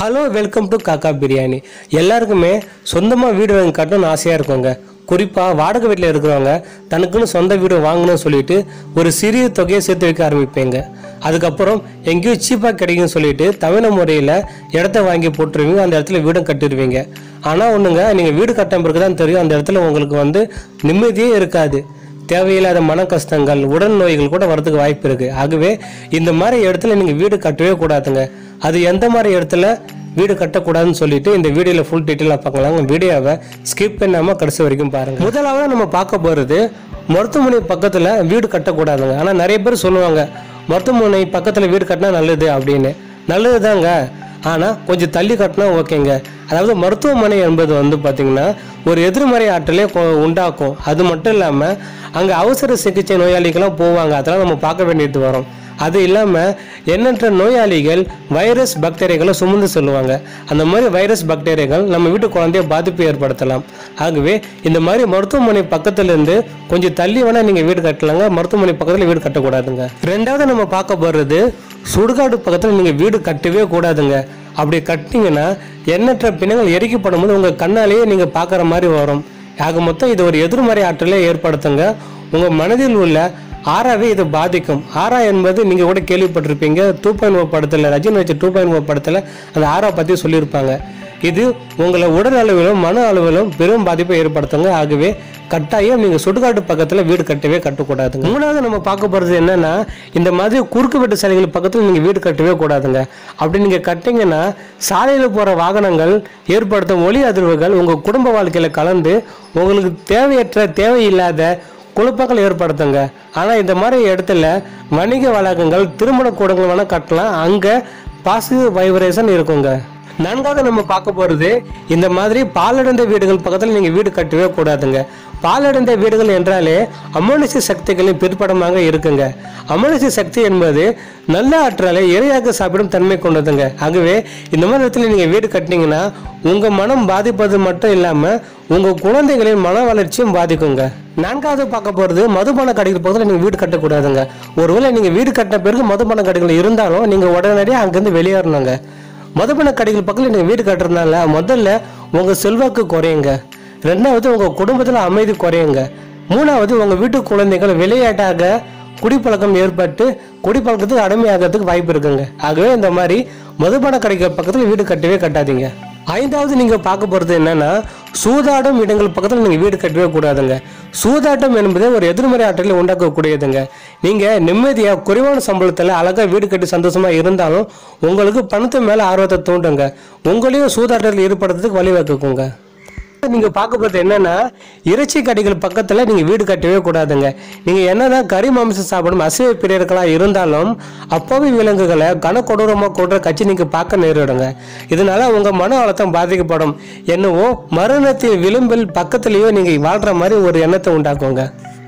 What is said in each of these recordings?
hello welcome to காக்கா பிரியாணி எல்லாருக்குமே சொந்தமாக வீடு வாங்கி கட்டணும்னு ஆசையாக இருக்குங்க குறிப்பாக வாடகை வீட்டில் இருக்கிறவங்க தனக்குன்னு சொந்த வீடு வாங்கணும்னு சொல்லிட்டு ஒரு சிறிய தொகையை சேர்த்து வைக்க ஆரம்பிப்பீங்க அதுக்கப்புறம் எங்கேயோ சீப்பாக கிடைக்கும்னு சொல்லிட்டு தமிழ முறையில் இடத்த வாங்கி போட்டுருவீங்க அந்த இடத்துல வீடும் கட்டிடுவீங்க ஆனால் ஒன்றுங்க நீங்கள் வீடு கட்டின பிறகு தான் தெரியும் அந்த இடத்துல உங்களுக்கு வந்து நிம்மதியே இருக்காது தேவையில்லாத மன கஷ்டங்கள் உடல் நோய்கள் கூட வரதுக்கு வாய்ப்பு இருக்கு ஆகவே இந்த மாதிரி இடத்துல நீங்க வீடு கட்டவே கூடாதுங்க அது எந்த மாதிரி இடத்துல வீடு கட்டக்கூடாதுன்னு சொல்லிட்டு இந்த வீடியோல ஃபுல் டீட்டெயிலாக பார்க்கலாங்க வீடியோவை ஸ்கிப் பண்ணாம கடைசி வரைக்கும் பாருங்க முதலாவது நம்ம பார்க்க போறது மருத்துவமனை பக்கத்துல வீடு கட்டக்கூடாதுங்க ஆனா நிறைய பேர் சொல்லுவாங்க மருத்துவமனை பக்கத்துல வீடு கட்டினா நல்லது அப்படின்னு நல்லதுதாங்க ஆனால் கொஞ்சம் தள்ளி கட்டினா ஓகேங்க அதாவது மருத்துவமனை என்பது வந்து பார்த்திங்கன்னா ஒரு எதிர்மறை ஆற்றலே கொ- உண்டாக்கும் அது மட்டும் இல்லாமல் அங்கே அவசர சிகிச்சை நோயாளிகள்லாம் போவாங்க அதெல்லாம் நம்ம பார்க்க வேண்டியது வரும் அது இல்லாமல் எண்ணற்ற நோயாளிகள் வைரஸ் பாக்டீரியாக்களை சுமந்து சொல்லுவாங்க அந்த மாதிரி வைரஸ் பாக்டீரியாக்கள் நம்ம வீட்டு குழந்தைய பாதிப்பு ஏற்படுத்தலாம் ஆகவே இந்த மாதிரி மருத்துவமனை பக்கத்துல இருந்து கொஞ்சம் தள்ளி வேணால் நீங்கள் வீடு கட்டலாங்க மருத்துவமனை பக்கத்தில் வீடு கட்டக்கூடாதுங்க ரெண்டாவது நம்ம பார்க்க போகிறது சுடுகாடு பக்கத்தில் நீங்கள் வீடு கட்டவே கூடாதுங்க அப்படி கட்டினீங்கன்னா எண்ணற்ற பிணங்கள் எரிக்கப்படும் போது உங்கள் கண்ணாலேயே நீங்கள் பார்க்குற மாதிரி வரும் ஆக மொத்தம் இது ஒரு எதிர்மறை ஆற்றலை ஏற்படுத்துங்க உங்கள் மனதில் உள்ள ஆறாவே இது பாதிக்கும் ஆறா என்பது நீங்கள் கூட கேள்விப்பட்டிருப்பீங்க டூ பாயிண்ட் ஓ படத்தில் ரஜினி வச்ச டூ பாயிண்ட் ஓ படத்தில் அந்த ஆறா பற்றி சொல்லியிருப்பாங்க இது உங்களை உடல் அளவிலும் மன அளவிலும் பெரும் பாதிப்பை ஏற்படுத்துங்க ஆகவே கட்டாயம் நீங்கள் சுடுகாட்டு பக்கத்தில் வீடு கட்டவே கட்டக்கூடாதுங்க மூணாவது நம்ம பார்க்க போகிறது என்னன்னா இந்த மாதிரி குறுக்கு வெட்டு சாலைகள் பக்கத்தில் நீங்கள் வீடு கட்டவே கூடாதுங்க அப்படி நீங்கள் கட்டிங்கன்னா சாலையில் போகிற வாகனங்கள் ஏற்படுத்தும் ஒளி அதிர்வுகள் உங்கள் குடும்ப வாழ்க்கையில் கலந்து உங்களுக்கு தேவையற்ற தேவையில்லாத குழப்பங்கள் ஏற்படுத்துங்க ஆனால் இந்த மாதிரி இடத்துல வணிக வளாகங்கள் திருமண கூடங்கள் வேணால் கட்டலாம் அங்கே பாசிட்டிவ் வைப்ரேஷன் இருக்குங்க நான்காவது நம்ம பார்க்க போகிறது இந்த மாதிரி பாலடைந்த வீடுகள் பக்கத்தில் நீங்கள் வீடு கட்டவே கூடாதுங்க பாலடைந்த வீடுகள் என்றாலே அமானுஷ சக்திகளின் பிற்படமாக இருக்குங்க அமானுஷ சக்தி என்பது நல்ல ஆற்றலை இரையாக சாப்பிடும் தன்மை கொண்டதுங்க ஆகவே இந்த மாதிரி இடத்துல நீங்கள் வீடு கட்டினீங்கன்னா உங்கள் மனம் பாதிப்பது மட்டும் இல்லாமல் உங்கள் குழந்தைகளின் மன வளர்ச்சியும் பாதிக்குங்க நான்காவது பார்க்க போகிறது மதுபான கடைகள் பக்கத்தில் நீங்கள் வீடு கட்டக்கூடாதுங்க ஒருவேளை நீங்கள் வீடு கட்டின பிறகு மதுபான கடைகள் இருந்தாலும் நீங்கள் உடனடியாக அங்கேருந்து வெளியேறணுங்க மதுபான கடைகள் பக்கத்தில் நீங்கள் வீடு கட்டுறதுனால முதல்ல உங்கள் செல்வாக்கு குறையுங்க ரெண்டாவது உங்கள் குடும்பத்தில் அமைதி குறையுங்க மூணாவது உங்கள் வீட்டு குழந்தைகள் விளையாட்டாக குடிப்பழக்கம் ஏற்பட்டு குடிப்பழக்கத்துக்கு அடிமையாகிறதுக்கு வாய்ப்பு இருக்குங்க ஆகவே இந்த மாதிரி மதுபான கடைகள் பக்கத்தில் வீடு கட்டவே கட்டாதீங்க ஐந்தாவது நீங்கள் பார்க்க போகிறது என்னன்னா சூதாடும் இடங்கள் பக்கத்தில் நீங்கள் வீடு கட்டவே கூடாதுங்க சூதாட்டம் என்பது ஒரு எதிர்மறை ஆற்றலை உண்டாக்கக்கூடியதுங்க நீங்கள் நிம்மதியாக குறைவான சம்பளத்தில் அழகாக வீடு கட்டி சந்தோஷமாக இருந்தாலும் உங்களுக்கு பணத்து மேலே ஆர்வத்தை தூண்டுங்க உங்களையும் சூதாட்டத்தில் ஈடுபடுறதுக்கு வழிவகுக்குங்க நீங்க பார்க்க போறது என்னன்னா இறைச்சி கடைகள் பக்கத்துல நீங்க வீடு கட்டவே கூடாதுங்க நீங்க என்னதான் கறி மாமிசம் சாப்பிடும் அசைவ பிரியர்களா இருந்தாலும் அப்பாவி விலங்குகளை கனக்கொடூரமா கொன்ற கட்சி நீங்க பார்க்க நேரிடுங்க இதனால உங்க மன அழுத்தம் பாதிக்கப்படும் என்னவோ மரணத்தின் விளிம்பில் பக்கத்திலேயோ நீங்க வாழ்ற மாதிரி ஒரு எண்ணத்தை உண்டாக்குங்க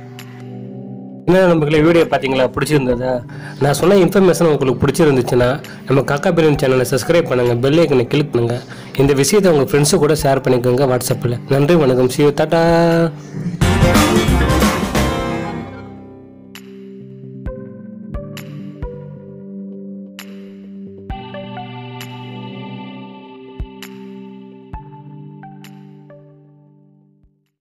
என்ன நம்பர்களே வீடியோ பார்த்தீங்களா பிடிச்சிருந்ததா நான் சொன்ன இன்ஃபர்மேஷன் உங்களுக்கு பிடிச்சிருந்துச்சுன்னா நம்ம காக்கா பிரியாணி சேனலை சப்ஸ்கிரைப் பண்ணுங்கள் பெல் ஐக்கனை கிளிக் பண்ணுங்கள் இந்த விஷயத்தை உங்கள் ஃப்ரெண்ட்ஸு கூட ஷேர் பண்ணிக்கோங்க வாட்ஸ்அப்பில் நன்றி வணக்கம் சிவ டாட்டா